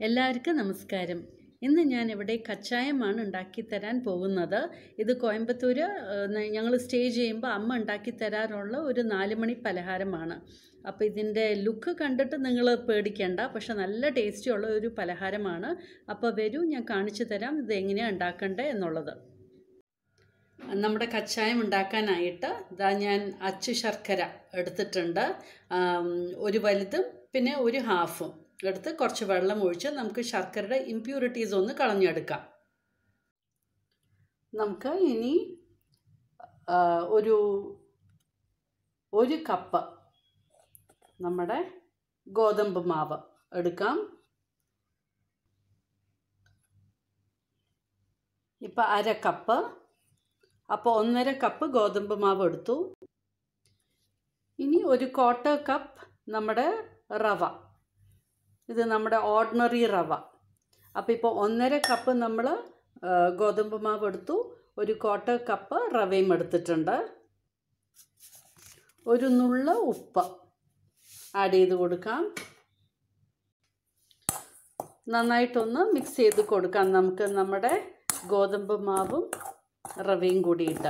എല്ലാവർക്കും നമസ്കാരം ഇന്ന് ഞാൻ ഇവിടെ കച്ചായമാണ് ഉണ്ടാക്കി തരാൻ പോകുന്നത് ഇത് കോയമ്പത്തൂർ ഞങ്ങൾ സ്റ്റേ ചെയ്യുമ്പോൾ അമ്മ ഉണ്ടാക്കി തരാറുള്ള ഒരു നാല് മണി പലഹാരമാണ് അപ്പോൾ ഇതിൻ്റെ ലുക്ക് കണ്ടിട്ട് നിങ്ങൾ പേടിക്കേണ്ട പക്ഷെ നല്ല ടേസ്റ്റിയുള്ള ഒരു പലഹാരമാണ് അപ്പോൾ വരൂ ഞാൻ കാണിച്ചു തരാം ഇത് എങ്ങനെയാണ് ഉണ്ടാക്കേണ്ടത് എന്നുള്ളത് നമ്മുടെ കച്ചായം ഉണ്ടാക്കാനായിട്ട് ഇതാ ഞാൻ അച്ചു ശർക്കര എടുത്തിട്ടുണ്ട് ആം, ഒരു വലുതും പിന്നെ ഒരു ഹാഫും എടുത്ത് കുറച്ച് വെള്ളം ഒഴിച്ച് നമുക്ക് ശർക്കരയുടെ ഇമ്പ്യൂരിറ്റീസ് ഒന്ന് കളഞ്ഞെടുക്കാം നമുക്ക് ഇനി ആ, ഒരു ഒരു കപ്പ് നമ്മുടെ ഗോതമ്പ് മാവ് എടുക്കാം ഇപ്പം അര കപ്പ് അപ്പോൾ ഒന്നര കപ്പ് ഗോതമ്പ് മാവ് എടുത്തു ഇനി ഒരു ക്വാർട്ടർ കപ്പ് നമ്മുടെ റവ ഇത് നമ്മുടെ ഓർഡിനറി റവ അപ്പോൾ ഇപ്പോൾ ഒന്നര കപ്പ് നമ്മൾ ഗോതമ്പ് മാവ് എടുത്തു ഒരു ക്വാർട്ടർ കപ്പ് റവയും എടുത്തിട്ടുണ്ട് ഒരു നുള്ള ഉപ്പ് ആഡ് ചെയ്ത് കൊടുക്കാം നന്നായിട്ടൊന്ന് മിക്സ് ചെയ്ത് കൊടുക്കാം നമുക്ക് നമ്മുടെ ഗോതമ്പ് മാവും റവയും കൂടിയിട്ട്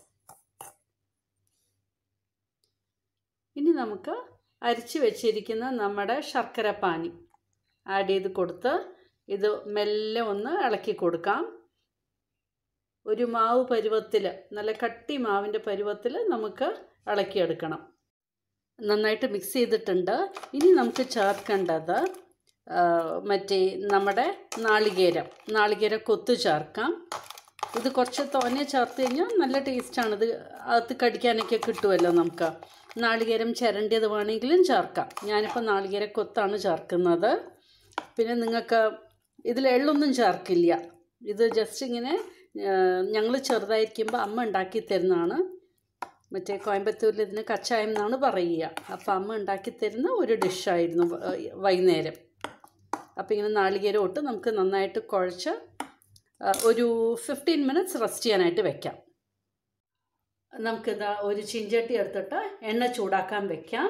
ഇനി നമുക്ക് അരിച്ച് വെച്ചിരിക്കുന്ന നമ്മുടെ ശർക്കര പാനി ആഡ് ചെയ്ത് കൊടുത്ത് ഇത് മെല്ലെ ഒന്ന് ഇളക്കി കൊടുക്കാം ഒരു മാവ് പരുവത്തിൽ നല്ല കട്ടി മാവിൻ്റെ പരുവത്തിൽ നമുക്ക് ഇളക്കിയെടുക്കണം നന്നായിട്ട് മിക്സ് ചെയ്തിട്ടുണ്ട് ഇനി നമുക്ക് ചേർക്കേണ്ടത് ആ, മറ്റേ നമ്മുടെ നാളികേരം നാളികേര കൊത്ത് ചേർക്കാം ഇത് കുറച്ച് തോനെ ചേർത്ത് കഴിഞ്ഞാൽ നല്ല ടേസ്റ്റാണ് ഇത് അകത്ത് കടിക്കാനൊക്കെ കിട്ടുമല്ലോ നമുക്ക് നാളികേരം ചിരണ്ടിയത് വേണമെങ്കിലും ചേർക്കാം ഞാനിപ്പോൾ നാളികേര കൊത്താണ് ചേർക്കുന്നത് പിന്നെ നിങ്ങൾക്ക് ഇതിൽ എള്ളൊന്നും ചേർക്കില്ല ഇത് ജസ്റ്റ് ഇങ്ങനെ ഞങ്ങൾ ചെറുതായിരിക്കുമ്പോൾ അമ്മ ഉണ്ടാക്കി തരുന്നതാണ് മറ്റേ കോയമ്പത്തൂരിൽ ഇതിന് കച്ചായം എന്നാണ് പറയുക അപ്പോൾ അമ്മ ഉണ്ടാക്കി തരുന്ന ഒരു ഡിഷായിരുന്നു വൈകുന്നേരം അപ്പോൾ ഇങ്ങനെ നാളികേരം ഇട്ട് നമുക്ക് നന്നായിട്ട് കുഴച്ച് ആ, ഒരു ഫിഫ്റ്റീൻ മിനിറ്റ്സ് റെസ്റ്റ് ചെയ്യാനായിട്ട് വെക്കാം നമുക്കിതാ ഒരു ചീഞ്ചട്ടി എടുത്തിട്ട് എണ്ണ ചൂടാക്കാൻ വെക്കാം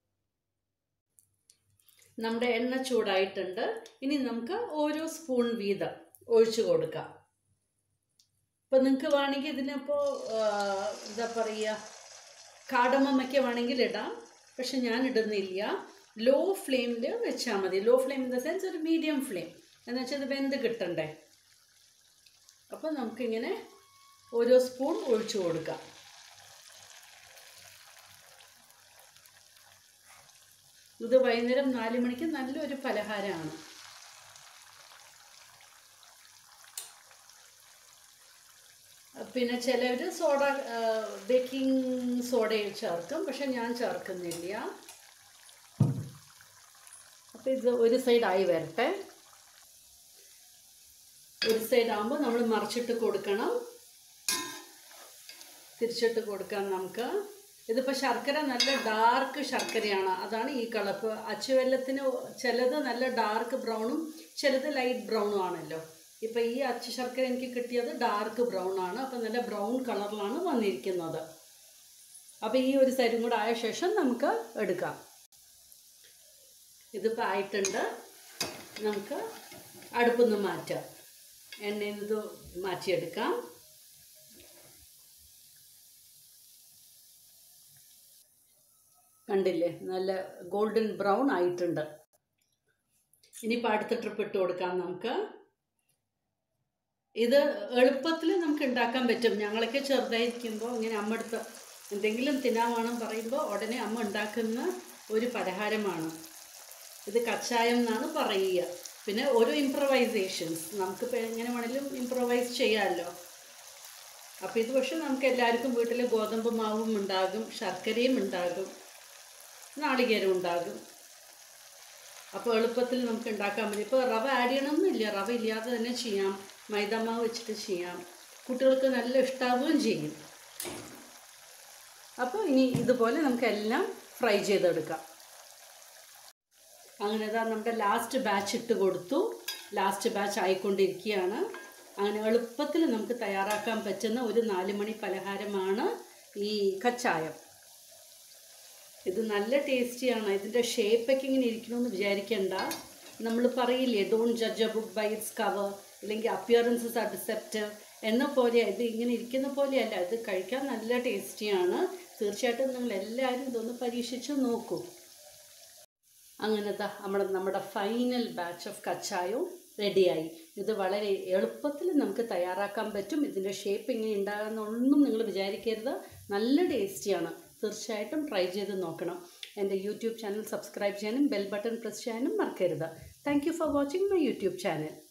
നമ്മുടെ എണ്ണ ചൂടായിട്ടുണ്ട് ഇനി നമുക്ക് ഓരോ സ്പൂൺ വീതം ഒഴിച്ചു കൊടുക്കാം ഇപ്പം നിങ്ങൾക്ക് വേണമെങ്കിൽ ഇതിനിപ്പോൾ എന്താ പറയുക കാടമ്മയ്ക്ക് വേണമെങ്കിൽ ഇടാം പക്ഷെ ഞാൻ ഇടുന്നില്ല ലോ ഫ്ലെയിമിൽ വെച്ചാൽ മതി low flame in the sense ഒരു മീഡിയം ഫ്ലെയിം എന്ന് വെച്ചാൽ ഇത് വെന്ത് കിട്ടണ്ടേ അപ്പോൾ നമുക്കിങ്ങനെ ഓരോ സ്പൂൺ ഒഴിച്ചു കൊടുക്കാം ഇത് വൈകുന്നേരം നാല് മണിക്ക് നല്ലൊരു പലഹാരമാണ് പിന്നെ ചിലർ സോഡ ബേക്കിംഗ് സോഡ ചേർക്കും പക്ഷെ ഞാൻ ചേർക്കുന്നില്ല അപ്പോൾ ഇത് ഒരു സൈഡായി വരട്ടെ ഒരു സൈഡ് ആകുമ്പോൾ നമ്മൾ മറിച്ചിട്ട് കൊടുക്കണം തിരിച്ചിട്ട് കൊടുക്കാം നമുക്ക് ഇതിപ്പോൾ ശർക്കര നല്ല ഡാർക്ക് ശർക്കരയാണ് അതാണ് ഈ കളപ്പ് അച്ചുവെല്ലത്തിന് ചിലത് നല്ല ഡാർക്ക് ബ്രൗണും ചിലത് ലൈറ്റ് ബ്രൗണും ആണല്ലോ ഇപ്പം ഈ അച്ചു ശർക്കര എനിക്ക് കിട്ടിയത് ഡാർക്ക് ബ്രൗൺ ആണ് അപ്പം നല്ല ബ്രൗൺ കളറിലാണ് വന്നിരിക്കുന്നത് അപ്പോൾ ഈ ഒരു സൈഡും കൂടെ ആയ ശേഷം നമുക്ക് എടുക്കാം ഇതിപ്പോൾ ആയിട്ടുണ്ട് നമുക്ക് അടുപ്പിൽ നിന്ന് മാറ്റാം എണ്ണയിൽ നിന്ന് ഇത് മാറ്റിയെടുക്കാം കണ്ടില്ലേ നല്ല ഗോൾഡൻ ബ്രൗൺ ആയിട്ടുണ്ട് ഇനിയിപ്പോൾ അടുത്ത ട്രിപ്പ് ഇട്ട് കൊടുക്കാം നമുക്ക് ഇത് എളുപ്പത്തിൽ നമുക്ക് ഉണ്ടാക്കാൻ പറ്റും ഞങ്ങളൊക്കെ ചെറുതായിരിക്കുമ്പോൾ ഇങ്ങനെ അമ്മ എടുത്ത് എന്തെങ്കിലും തിന്നാൻ വേണം പറയുമ്പോൾ ഉടനെ അമ്മ ഉണ്ടാക്കുന്ന ഒരു പലഹാരമാണ് ഇത് കച്ചായം എന്നാണ് പറയുക പിന്നെ ഓരോ ഇംപ്രവൈസേഷൻസ് നമുക്കിപ്പോൾ എങ്ങനെ വേണമെങ്കിലും ഇംപ്രവൈസ് ചെയ്യാമല്ലോ അപ്പോൾ ഇത് പക്ഷെ നമുക്ക് എല്ലാവർക്കും വീട്ടിൽ ഗോതമ്പ് മാവും ഉണ്ടാകും ശർക്കരയും ഉണ്ടാകും നാളികേരം ഉണ്ടാകും അപ്പോൾ എളുപ്പത്തിൽ നമുക്ക് ഉണ്ടാക്കാൻ പറ്റും ഇപ്പോൾ റവ ആഡ് ചെയ്യണമെന്നില്ല റവ ഇല്ലാതെ തന്നെ ചെയ്യാം മൈദാമാവ് വെച്ചിട്ട് ചെയ്യാം കുട്ടികൾക്ക് നല്ല ഇഷ്ടാവുകയും ചെയ്യും അപ്പോൾ ഇനി ഇതുപോലെ നമുക്ക് എല്ലാം ഫ്രൈ ചെയ്തെടുക്കാം അങ്ങനെ ഇതാ നമ്മുടെ ലാസ്റ്റ് ബാച്ച് ഇട്ട് കൊടുത്തു ലാസ്റ്റ് ബാച്ച് ആയിക്കൊണ്ടിരിക്കുകയാണ് അങ്ങനെ എളുപ്പത്തിൽ നമുക്ക് തയ്യാറാക്കാൻ പറ്റുന്ന ഒരു നാല് മണി പലഹാരമാണ് ഈ കച്ചായം ഇത് നല്ല ടേസ്റ്റിയാണ് ഇതിൻ്റെ ഷേപ്പൊക്കെ ഇങ്ങനെ ഇരിക്കണമെന്ന് വിചാരിക്കണ്ട നമ്മൾ പറയില്ലേ don't judge a book by its cover അല്ലെങ്കിൽ അപ്പിയറൻസസ് ആർ ഡിസെപ്റ്റീവ് എന്ന പോലെ ഇത് ഇങ്ങനെ ഇരിക്കുന്ന പോലെയല്ല ഇത് കഴിക്കാൻ നല്ല ടേസ്റ്റിയാണ് തീർച്ചയായിട്ടും നിങ്ങൾ എല്ലാവരും ഇതൊന്ന് പരീക്ഷിച്ച് നോക്കൂ അങ്ങനത്തെ നമ്മുടെ നമ്മുടെ ഫൈനൽ ബാച്ച് ഓഫ് കച്ചായവും റെഡിയായി ഇത് വളരെ എളുപ്പത്തിൽ നമുക്ക് തയ്യാറാക്കാൻ പറ്റും ഇതിൻ്റെ ഷേപ്പ് ഇങ്ങനെ ഉണ്ടാകുന്നൊന്നും നിങ്ങൾ വിചാരിക്കരുത് നല്ല ടേസ്റ്റിയാണ് തീർച്ചയായിട്ടും ട്രൈ ചെയ്ത് നോക്കണം എൻ്റെ യൂട്യൂബ് ചാനൽ സബ്സ്ക്രൈബ് ചെയ്യാനും ബെൽ ബട്ടൺ പ്രസ് ചെയ്യാനും മറക്കരുത് thank you for watching my YouTube channel